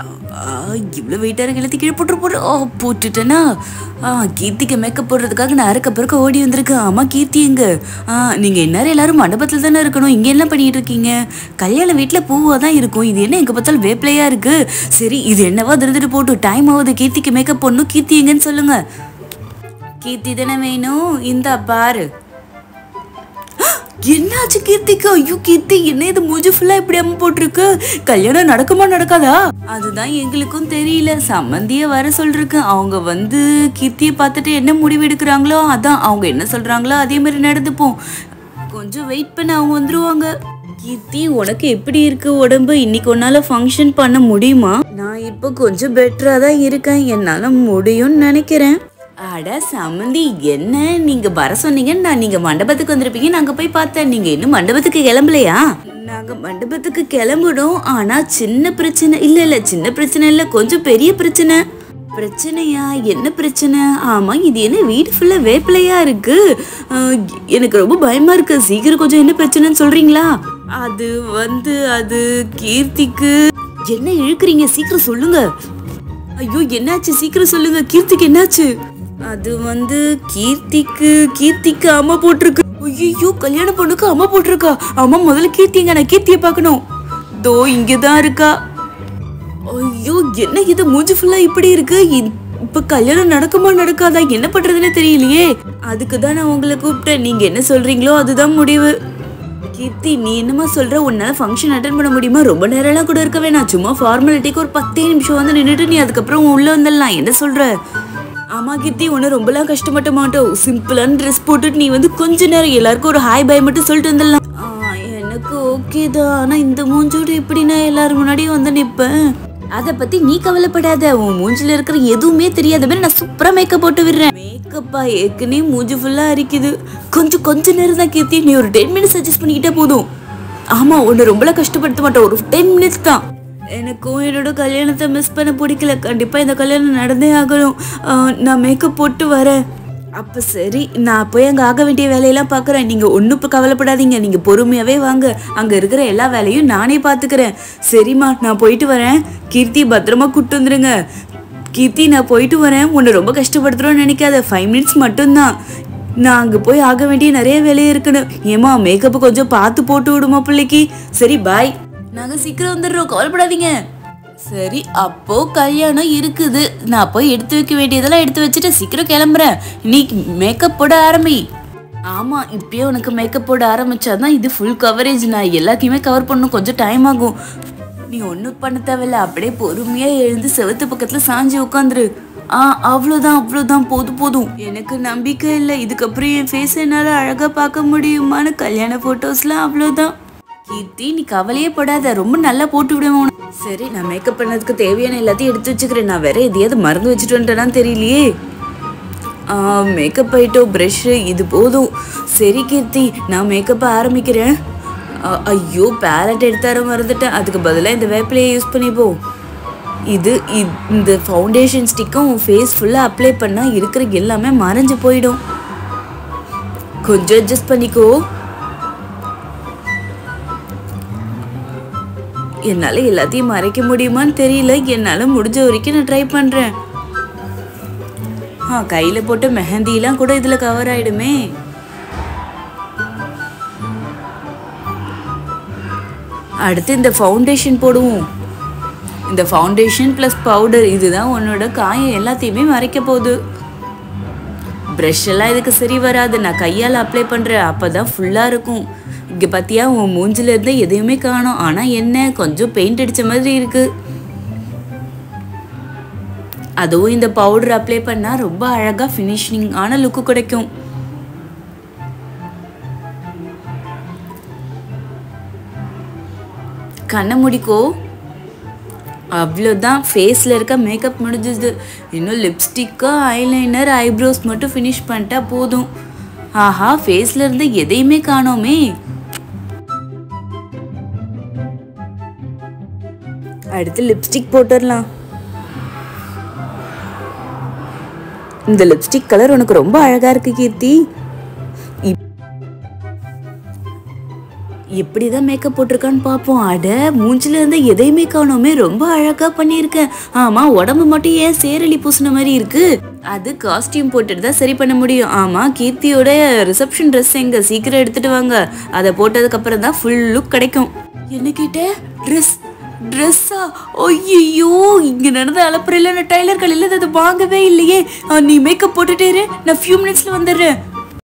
இவ்வளோ வெயிட்டாக இழுத்து கீழே போட்டு போட்டு ஓ போட்டுட்டேனா ஆ கீர்த்திக்கு மேக்கப் போடுறதுக்காக நான் அறக்க பிறக்க ஓடி வந்திருக்கேன் ஆமாம் கீர்த்தி எங்க ஆ நீங்கள் எல்லாரும் எல்லாரும் மண்டபத்தில் தானே இருக்கணும் இங்கே என்ன பண்ணிட்டு இருக்கீங்க கல்யாண வீட்டில் பூவாக தான் இருக்கும் இது என்ன எங்கே பார்த்தாலும் வேப்பிலையாக இருக்கு சரி இது என்னவா திருந்துட்டு போட்டு டைம் ஆகுது கீர்த்திக்கு மேக்கப் போடணும் கீர்த்தி எங்கன்னு சொல்லுங்க கீர்த்தி தானே வேணும் இந்த பாரு என்னாச்சு கீர்த்திக்கு ஐயோ கீர்த்தி என்ன இது மூஞ்சி ஃபுல்லா இப்படி அம்மா போட்டிருக்கு கல்யாணம் நடக்குமா நடக்காதா அதுதான் எங்களுக்கும் தெரியல சம்மந்திய வர சொல்லிருக்கு அவங்க வந்து கீர்த்தியை பார்த்துட்டு என்ன முடிவு எடுக்கிறாங்களோ அதான் அவங்க என்ன சொல்றாங்களோ அதே மாதிரி நடந்துப்போம் கொஞ்சம் வெயிட் பண்ண அவங்க வந்துருவாங்க கீர்த்தி உனக்கு எப்படி இருக்கு உடம்பு இன்னைக்கு உன்னால ஃபங்க்ஷன் பண்ண முடியுமா நான் இப்போ கொஞ்சம் பெட்டரா தான் இருக்கேன் என்னால முடியும்னு நினைக்கிறேன் அட சம்மந்தி என்ன நீங்க வர சொன்னீங்க நான் நீங்க மண்டபத்துக்கு வந்திருப்பீங்க நாங்க போய் பார்த்தேன் நீங்க இன்னும் மண்டபத்துக்கு கிளம்பலையா நாங்க மண்டபத்துக்கு கிளம்பிடும் ஆனா சின்ன பிரச்சனை இல்ல இல்ல சின்ன பிரச்சனை இல்ல கொஞ்சம் பெரிய பிரச்சனை பிரச்சனையா என்ன பிரச்சனை ஆமா இது என்ன வீடு ஃபுல்லா வேப்பிலையா இருக்கு அஹ், எனக்கு ரொம்ப பயமா இருக்கு சீக்கிரம் கொஞ்சம் என்ன பிரச்சனைன்னு சொல்றீங்களா அது வந்து அது கீர்த்திக்கு என்ன இழுக்குறீங்க சீக்கிரம் சொல்லுங்க ஐயோ என்னாச்சு சீக்கிரம் சொல்லுங்க கீர்த்திக்கு என்னாச்சு அது வந்து கீர்த்திக்கு கீர்த்திக்கு அம்மா போட்டிருக்கு ஐயோ கல்யாண பொண்ணுக்கு அம்மா போட்டிருக்கா அம்மா முதல்ல கீர்த்திங்க நான் கீர்த்தியை பார்க்கணும் தோ இங்கதான் இருக்கா ஐயோ என்ன இது மூஞ்சி ஃபுல்லா இப்படி இருக்கு இ- இப்ப கல்யாணம் நடக்குமா நடக்காதா என்ன பண்றதுன்னு தெரியலையே அதுக்கு தான் நான் உங்களை கூப்பிட்டேன் நீங்க என்ன சொல்றீங்களோ அதுதான் முடிவு கீர்த்தி நீ என்னமா சொல்ற உன்னால ஃபங்க்ஷன் அட்டன் பண்ண முடியுமா ரொம்ப நேரம்லாம் கூட இருக்க வேணாம் சும்மா ஃபார்மாலிட்டிக்கு ஒரு பத்தே நிமிஷம் வந்து நின்றுட்டு நீ அதுக்கப்புறம் உள்ள வந்துடலாம் என்ன சொல்ற ஆமா கீர்த்தி ஒன்றும் ரொம்பலாம் கஷ்டப்பட்ட மாட்டோம் சிம்பிளான ட்ரெஸ் போட்டுட்டு நீ வந்து கொஞ்ச நேரம் எல்லாருக்கும் ஒரு ஹாய் பை மட்டும் சொல்லிட்டு வந்துடலாம் ஆ, எனக்கு ஓகே தான் ஆனா இந்த மூஞ்சோட எப்படி நான் எல்லாரும் முன்னாடியும் வந்து நிப்பேன் அதை பத்தி நீ கவலைப்படாத உன் மூஞ்சில இருக்கிற எதுவுமே தெரியாத மாதிரி நான் சூப்பரா மேக்கப் போட்டு விடுறேன் மேக்கப்பா ஏற்கனவே மூஞ்சி ஃபுல்லா அரிக்குது கொஞ்சம் கொஞ்ச நேரம் தான் கீர்த்தி நீ ஒரு டென் மினிட்ஸ் அட்ஜஸ்ட் பண்ணிக்கிட்டே போதும் ஆமா உன்னை ரொம்பலாம் கஷ்டப்படுத்த மாட்டேன் ஒரு டென் மினிட்ஸ் தான் எனக்கும் என்னோட கல்யாணத்தை மிஸ் பண்ண பிடிக்கல கண்டிப்பா இந்த கல்யாணம் நடந்தே ஆகணும் ஆஹ் நான் மேக்கப் போட்டு வரேன் அப்ப சரி நான் போய் அங்க ஆக வேண்டிய வேலையெல்லாம் பார்க்கறேன் நீங்க ஒன்றும் இப்போ கவலைப்படாதீங்க நீங்க பொறுமையாவே வாங்க அங்க இருக்கிற எல்லா வேலையும் நானே பார்த்துக்கிறேன் சரிம்மா நான் போயிட்டு வரேன் கீர்த்தி பத்திரமா கூட்டு வந்துருங்க கீர்த்தி நான் போயிட்டு வரேன் உன்னை ரொம்ப கஷ்டப்படுத்துறோன்னு நினைக்காத ஃபைவ் மினிட்ஸ் மட்டும்தான் நான் அங்கே போய் ஆக வேண்டிய நிறைய வேலை இருக்குன்னு ஏமா மேக்கப் கொஞ்சம் பார்த்து போட்டு விடுமா பிள்ளைக்கு சரி பாய் நாங்கள் சீக்கிரம் வந்துடுறோம் கவலைப்படாதீங்க சரி அப்போ கல்யாணம் இருக்குது நான் போய் எடுத்து வைக்க வேண்டியதெல்லாம் எடுத்து வச்சுட்டு சீக்கிரம் கிளம்புறேன் நீ மேக்கப் போட ஆரம்பி ஆமா இப்பயே உனக்கு மேக்கப் போட ஆரம்பிச்சாதான் இது ஃபுல் கவரேஜ் நான் எல்லாத்தையுமே கவர் பண்ணணும் கொஞ்சம் டைம் ஆகும் நீ ஒன்றும் பண்ண தேவையில்ல அப்படியே பொறுமையா எழுந்து செவத்து பக்கத்துல சாஞ்சு உட்காந்துரு ஆ அவ்வளோதான் அவ்வளோதான் போதும் போதும் எனக்கு நம்பிக்கை இல்லை இதுக்கப்புறம் என் ஃபேஸ் என்னால் அழகாக பார்க்க முடியுமான்னு கல்யாண ஃபோட்டோஸ்லாம் அவ்வளோதான் கீர்த்தி நீ கவலையே படாத ரொம்ப நல்லா போட்டு விடுவேன் உனக்கு. சரி நான் மேக்கப் பண்ணதுக்கு தேவையான எல்லாத்தையும் எடுத்து வச்சுக்கிறேன் நான் வேற எதையாவது மறந்து வச்சுட்டு வந்துட்டேனான்னு தெரியலையே மேக்கப் ஐட்டம் ப்ரஷ்ஷு இது போதும் சரி கீர்த்தி நான் மேக்கப்பை ஆரம்பிக்கிறேன் அ, ஐயோ பேலட் எடுத்தார மறந்துட்டேன் அதுக்கு பதிலாக இந்த வேப்பிலையை யூஸ் பண்ணிப்போம் இது இ- இந்த ஃபவுண்டேஷன் ஸ்டிக்கும் ஃபேஸ் ஃபுல்லாக அப்ளை பண்ணால் இருக்கிற எல்லாமே மறைஞ்சு போயிடும் கொஞ்சம் அட்ஜஸ்ட் பண்ணிக்கோ என்னால் எல்லாத்தையும் மறைக்க முடியுமான்னு தெரியல என்னால் முடிஞ்ச வரைக்கும் நான் ட்ரை பண்ணுறேன் ஆ கையில் போட்ட மெஹந்திலாம் கூட இதில் கவர் ஆயிடுமே அடுத்து இந்த ஃபவுண்டேஷன் போடுவோம் இந்த ஃபவுண்டேஷன் ப்ளஸ் பவுடர் இதுதான் உன்னோட காயம் எல்லாத்தையுமே மறைக்க போகுது ப்ரஷ் எல்லாம் இதுக்கு சரி வராது நான் கையால் அப்ளை பண்ணுறேன் அப்போ தான் ஃபுல்லாக இருக்கும் இங்கே பார்த்தியா உன் மூஞ்சில இருந்து எதையுமே காணோம் ஆனால் என்ன கொஞ்சம் பெயிண்ட் அடித்த மாதிரி இருக்கு அதுவும் இந்த பவுடர் அப்ளை பண்ணால் ரொம்ப அழகாக ஃபினிஷிங் ஆன லுக்கு கிடைக்கும் கண்ணை முடிக்கோ அவ்வளோதான் ஃபேஸில் இருக்க மேக்கப் முடிஞ்சது இன்னும் லிப்ஸ்டிக்கு ஐலைனர் ஐப்ரோஸ் மட்டும் ஃபினிஷ் பண்ணிட்டா போதும் ஆஹா ஃபேஸில் இருந்து எதையுமே காணோமே அடுத்து லிப்ஸ்டிக் போட்டுடலாம் இந்த லிப்ஸ்டிக் கலர் உனக்கு ரொம்ப அழகா இருக்கு கீர்த்தி இப்- எப்படிதான் மேக்கப் போட்டிருக்கான்னு பார்ப்போம் அட மூஞ்சில இருந்து எதையுமே காணோமே ரொம்ப அழகா பண்ணியிருக்கேன் ஆமா உடம்பு மட்டும் ஏன் சேரளி பூசின மாதிரி இருக்கு அது காஸ்டியூம் போட்டுட்டு தான் சரி பண்ண முடியும் ஆமா கீர்த்தியோட ரிசப்ஷன் ட்ரெஸ் எங்க சீக்கிரம் எடுத்துட்டு வாங்க அதை போட்டதுக்கு அப்புறம் தான் ஃபுல் லுக் கிடைக்கும் என்ன கேட்ட ட்ரெஸ் ட்ரெஸ்ஸா ஐயோ இங்க நடந்த அலப்புறையில நான் டைலர் கடையில் அதை வாங்கவே இல்லையே ஆ, நீ மேக்கப் போட்டுட்டே இரு நான் ஃபியூ மினிட்ஸ்ல வந்துடுறேன்